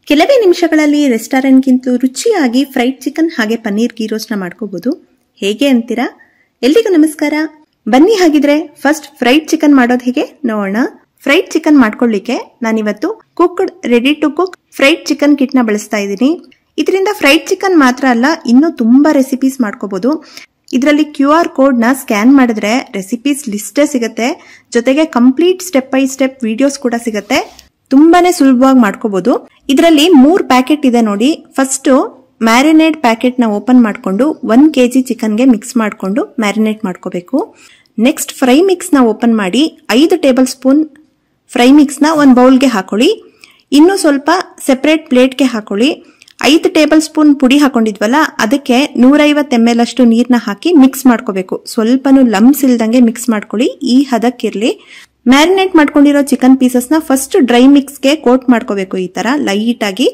ಕೆಲವೇ ನಿಮಿಷಗಳಲ್ಲಿ ರೆಸ್ಟೋರೆಂಟ್ಗಿಂತಲೂ ರುಚಿಯಾಗಿ ಫ್ರೈಡ್ ಚಿಕನ್ ಹಾಗೆ ಪನ್ನೀರ್ ಗೀ ರೋಸ್ಟ್ನ ಮಾಡ್ಕೋಬಹುದು ಹೇಗೆ ಅಂತೀರಾ ಎಲ್ರಿಗೂ ನಮಸ್ಕಾರ ಬನ್ನಿ ಹಾಗಿದ್ರೆ ಫಸ್ಟ್ ಫ್ರೈಡ್ ಚಿಕನ್ ಮಾಡೋದು ಹೇಗೆ ನೋಡೋಣ ಫ್ರೈಡ್ ಚಿಕನ್ ಮಾಡ್ಕೊಳ್ಳಿಕ್ಕೆ ನಾನಿವತ್ತು cooked ready to cook fried chicken ಕಿಟ್ನ ಬಳಸ್ತಾ ಇದ್ದೀನಿ ಇದರಿಂದ ಫ್ರೈಡ್ ಚಿಕನ್ ಮಾತ್ರ ಅಲ್ಲ ಇನ್ನೂ ತುಂಬಾ ರೆಸಿಪೀಸ್ ಮಾಡ್ಕೋಬಹುದು ಇದರಲ್ಲಿ ಕ್ಯೂ ಆರ್ ಕೋಡ್ ನ ಸ್ಕ್ಯಾನ್ ಮಾಡಿದ್ರೆ ರೆಸಿಪೀಸ್ ಲಿಸ್ಟೇ ಸಿಗುತ್ತೆ ಜೊತೆಗೆ complete step by step videos ಕೂಡ ಸಿಗುತ್ತೆ ತುಂಬಾನೇ ಸುಲಭವಾಗಿ ಮಾಡ್ಕೋಬಹುದು ಇದರಲ್ಲಿ ಮೂರ್ ಪ್ಯಾಕೆಟ್ ಇದೆ ನೋಡಿ ಫಸ್ಟ್ ಮ್ಯಾರಿನೇಟ್ ಪ್ಯಾಕೆಟ್ ನ ಓಪನ್ ಮಾಡಿಕೊಂಡು ಒನ್ ಕೆಜಿ ಚಿಕನ್ಗೆ ಮಿಕ್ಸ್ ಮಾಡಿಕೊಂಡು ಮ್ಯಾರಿನೇಟ್ ಮಾಡ್ಕೋಬೇಕು ನೆಕ್ಸ್ಟ್ ಫ್ರೈ ಮಿಕ್ಸ್ ನ ಓಪನ್ ಮಾಡಿ ಐದು ಟೇಬಲ್ ಸ್ಪೂನ್ ಫ್ರೈ ಮಿಕ್ಸ್ ನ ಒಂದು ಬೌಲ್ಗೆ ಹಾಕೊಳ್ಳಿ ಇನ್ನು ಸ್ವಲ್ಪ ಸೆಪರೇಟ್ ಪ್ಲೇಟ್ಗೆ ಹಾಕೊಳ್ಳಿ ಐದು ಟೇಬಲ್ ಸ್ಪೂನ್ ಪುಡಿ ಹಾಕೊಂಡಿದ್ವಲ್ಲ ಅದಕ್ಕೆ ನೂರೈವತ್ತು ಎಮ್ ಎಲ್ ಅಷ್ಟು ನೀರ್ನ ಹಾಕಿ ಮಿಕ್ಸ್ ಮಾಡ್ಕೋಬೇಕು ಸ್ವಲ್ಪನೂ ಲಮ್ಸ್ ಇಲ್ದಂಗೆ ಮಿಕ್ಸ್ ಮಾಡ್ಕೊಳ್ಳಿ ಈ ಹದಕ್ಕಿರ್ಲಿ ಮ್ಯಾರಿನೇಟ್ ಮಾಡ್ಕೊಂಡಿರೋ ಚಿಕನ್ ಪೀಸಸ್ ನ ಫಸ್ಟ್ ಡ್ರೈ ಮಿಕ್ಸ್ಗೆ ಕೋಟ್ ಮಾಡ್ಕೋಬೇಕು ಈ ತರ ಲೈಟ್ ಆಗಿ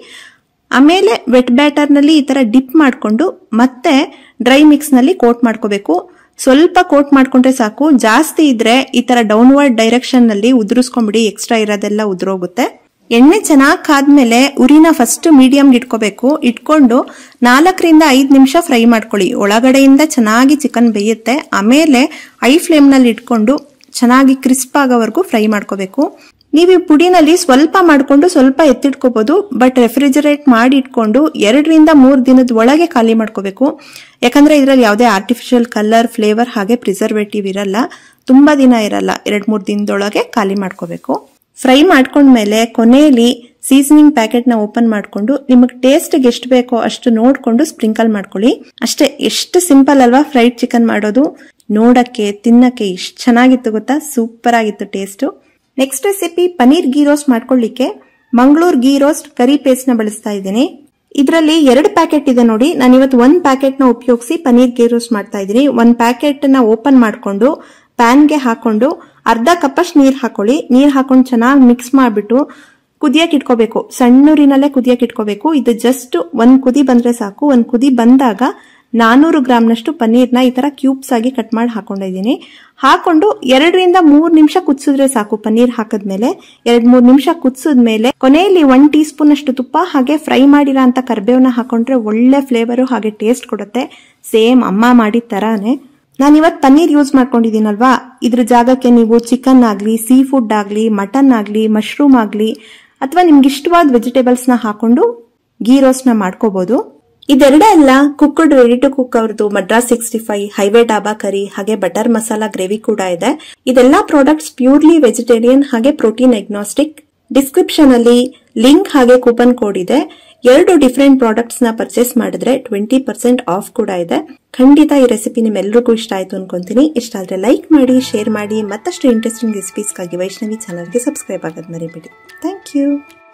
ಆಮೇಲೆ ವೆಟ್ ಬ್ಯಾಟರ್ ನಲ್ಲಿ ಈ ತರ ಡಿಪ್ ಮಾಡ್ಕೊಂಡು ಮತ್ತೆ ಡ್ರೈ ಮಿಕ್ಸ್ ನಲ್ಲಿ ಕೋಟ್ ಮಾಡ್ಕೋಬೇಕು ಸ್ವಲ್ಪ ಕೋಟ್ ಮಾಡ್ಕೊಂಡ್ರೆ ಸಾಕು ಜಾಸ್ತಿ ಇದ್ರೆ ಈ ತರ ಡೌನ್ವರ್ಡ್ ಡೈರೆಕ್ಷನ್ ನಲ್ಲಿ ಉದುರಿಸ್ಕೊಂಡ್ಬಿಡಿ ಎಕ್ಸ್ಟ್ರಾ ಇರೋದೆಲ್ಲ ಉದುರೋಗುತ್ತೆ ಎಣ್ಣೆ ಚೆನ್ನಾಗಿ ಕಾದ್ಮೇಲೆ ಉರಿನ ಫಸ್ಟ್ ಮೀಡಿಯಂ ಇಟ್ಕೋಬೇಕು ಇಟ್ಕೊಂಡು ನಾಲ್ಕರಿಂದ ಐದು ನಿಮಿಷ ಫ್ರೈ ಮಾಡ್ಕೊಳ್ಳಿ ಒಳಗಡೆಯಿಂದ ಚೆನ್ನಾಗಿ ಚಿಕನ್ ಬೇಯುತ್ತೆ ಆಮೇಲೆ ಐ ಫ್ಲೇಮ್ ನಲ್ಲಿ ಇಟ್ಕೊಂಡು ಚೆನ್ನಾಗಿ ಕ್ರಿಸ್ಪ್ ಆಗೋವರೆಗೂ ಫ್ರೈ ಮಾಡ್ಕೋಬೇಕು ನೀವು ಈ ಪುಡಿನಲ್ಲಿ ಸ್ವಲ್ಪ ಮಾಡ್ಕೊಂಡು ಸ್ವಲ್ಪ ಎತ್ತಿಟ್ಕೋಬಹುದು ಬಟ್ ರೆಫ್ರಿಜರೇಟ್ ಮಾಡಿ ಇಟ್ಕೊಂಡು ಎರಡರಿಂದ ಮೂರು ದಿನದ ಒಳಗೆ ಖಾಲಿ ಮಾಡ್ಕೋಬೇಕು ಯಾಕಂದ್ರೆ ಇದರಲ್ಲಿ ಯಾವುದೇ ಆರ್ಟಿಫಿಷಿಯಲ್ ಕಲರ್ ಫ್ಲೇವರ್ ಹಾಗೆ ಪ್ರಿಸರ್ವೇಟಿವ್ ಇರಲ್ಲ ತುಂಬಾ ದಿನ ಇರಲ್ಲ ಎರಡ್ ಮೂರು ದಿನದೊಳಗೆ ಖಾಲಿ ಮಾಡ್ಕೋಬೇಕು ಫ್ರೈ ಮಾಡ್ಕೊಂಡ್ಮೇಲೆ ಕೊನೆಯಲ್ಲಿ ಸೀಸನಿಂಗ್ ಪ್ಯಾಕೆಟ್ ನ ಓಪನ್ ಮಾಡ್ಕೊಂಡು ನಿಮಗೆ ಟೇಸ್ಟ್ ಎಷ್ಟು ಬೇಕೋ ಅಷ್ಟು ನೋಡ್ಕೊಂಡು ಸ್ಪ್ರಿಂಕಲ್ ಮಾಡ್ಕೊಳ್ಳಿ ಅಷ್ಟೇ ಎಷ್ಟು ಸಿಂಪಲ್ ಅಲ್ವಾ ಫ್ರೈಡ್ ಚಿಕನ್ ಮಾಡೋದು ನೋಡಕ್ಕೆ ತಿನ್ನಕ್ಕೆ ಇಷ್ಟು ಚೆನ್ನಾಗಿತ್ತು ಗೊತ್ತಾ ಸೂಪರ್ ಆಗಿತ್ತು taste next recipe paneer ghee roast ಮಾಡ್ಕೊಳ್ಳಿಕ್ಕೆ Mangaluru ghee roast curry paste ನ ಬಳಸ್ತಾ ಇದ್ದೀನಿ ಇದರಲ್ಲಿ ಎರಡು ಪ್ಯಾಕೆಟ್ ಇದೆ ನೋಡಿ ನಾನು ಇವತ್ತು ಒಂದ್ ಪ್ಯಾಕೆಟ್ ನ ಉಪಯೋಗಿಸಿ ಪನೀರ್ ಗೀ ರೋಸ್ಟ್ ಮಾಡ್ತಾ ಇದ್ದೀನಿ ಒಂದ್ ಪ್ಯಾಕೆಟ್ ನ ಓಪನ್ ಮಾಡ್ಕೊಂಡು ಪ್ಯಾನ್ಗೆ ಹಾಕೊಂಡು ಅರ್ಧ ಕಪ್ಪಷ್ಟು ನೀರ್ ಹಾಕೊಳ್ಳಿ ನೀರ್ ಹಾಕೊಂಡು ಚೆನ್ನಾಗಿ ಮಿಕ್ಸ್ ಮಾಡ್ಬಿಟ್ಟು ಕುದಿಯಕ್ ಇಟ್ಕೋಬೇಕು ಸಣ್ಣೂರಿನಲ್ಲೇ ಕುದಿಯಕ್ ಇಟ್ಕೋಬೇಕು ಇದು ಜಸ್ಟ್ ಒಂದ್ ಕುದಿ ಬಂದ್ರೆ ಸಾಕು ಒಂದ್ ಕುದಿ ಬಂದಾಗ ನಾನೂರು ಗ್ರಾಮ್ನಷ್ಟು ಪನ್ನೀರ್ನ ಈ ತರ ಕ್ಯೂಬ್ಸ್ ಆಗಿ ಕಟ್ ಮಾಡಿ ಹಾಕೊಂಡಿದ್ದೀನಿ ಹಾಕೊಂಡು ಎರಡರಿಂದ ಮೂರ್ ನಿಮಿಷ ಕುದಿಸಿದ್ರೆ ಸಾಕು ಪನ್ನೀರ್ ಹಾಕದ್ಮೇಲೆ ಎರಡ್ ಮೂರ್ ನಿಮಿಷ ಕುದಿಸಿದ್ಮೇಲೆ ಕೊನೆಯಲ್ಲಿ ಒನ್ ಟೀ ಸ್ಪೂನ್ ಅಷ್ಟು ತುಪ್ಪ ಹಾಗೆ ಫ್ರೈ ಮಾಡಿರೋ ಅಂತ ಕರ್ಬೇವನ್ನ ಹಾಕೊಂಡ್ರೆ ಒಳ್ಳೆ ಫ್ಲೇವರು ಹಾಗೆ ಟೇಸ್ಟ್ ಕೊಡುತ್ತೆ ಸೇಮ್ ಅಮ್ಮ ಮಾಡಿದ ತರಾನೇ ನಾನು ಇವತ್ತು ಪನ್ನೀರ್ ಯೂಸ್ ಮಾಡ್ಕೊಂಡಿದ್ದೀನಲ್ವಾ ಇದ್ರ ಜಾಗಕ್ಕೆ ನೀವು ಚಿಕನ್ ಆಗ್ಲಿ ಸೀ ಫುಡ್ ಆಗ್ಲಿ ಮಟನ್ ಆಗ್ಲಿ ಮಶ್ರೂಮ್ ಆಗ್ಲಿ ಅಥವಾ ನಿಮ್ಗೆ ಇಷ್ಟವಾದ ವೆಜಿಟೇಬಲ್ಸ್ ನ ಹಾಕೊಂಡು ಗೀ ರೋಸ್ಟ್ ನ ಮಾಡ್ಕೋಬಹುದು ಇದೆರಡೇ ಅಲ್ಲ ಕುಕ್ಕಡ್ ರೆಡಿ ಟು ಕುಕ್ ಅವ್ರದ್ದು Madras sixty five highway dhaba curry ಹಾಗೆ ಬಟರ್ ಮಸಾಲಾ ಗ್ರೇವಿ ಕೂಡ ಇದೆ ಇದೆಲ್ಲಾ ಪ್ರಾಡಕ್ಟ್ಸ್ ಪ್ಯೂರ್ಲಿ ವೆಜಿಟೇರಿಯನ್ ಹಾಗೆ ಪ್ರೋಟೀನ್ ಎಗ್ನಾಸ್ಟಿಕ್ ಡಿಸ್ಕ್ರಿಪ್ಷನ್ ಅಲ್ಲಿ ಲಿಂಕ್ ಹಾಗೆ ಕೂಪನ್ ಕೋಡ್ ಇದೆ ಎರಡು ಡಿಫರೆಂಟ್ ಪ್ರಾಡಕ್ಟ್ಸ್ ನ ಪರ್ಚೇಸ್ ಮಾಡಿದ್ರೆ ಟ್ವೆಂಟಿ ಪರ್ಸೆಂಟ್ ಆಫ್ ಕೂಡ ಇದೆ ಖಂಡಿತ ಈ ರೆಸಿಪಿ ನಿಮ್ಮೆಲ್ಲರಿಗೂ ಇಷ್ಟ ಆಯ್ತು ಅನ್ಕೊಂತೀನಿ ಇಷ್ಟ ಆದ್ರೆ ಲೈಕ್ ಮಾಡಿ ಶೇರ್ ಮಾಡಿ ಮತ್ತಷ್ಟು ಇಂಟ್ರೆಸ್ಟಿಂಗ್ ರೆಸಿಪೀಸ್ಗಾಗಿ ವೈಷ್ಣವಿ ಚಾನಲ್ಗೆ ಸಬ್ಸ್ಕ್ರೈಬ್ ಆಗೋದು ಮರಿಬೇಡಿ ಥ್ಯಾಂಕ್ ಯು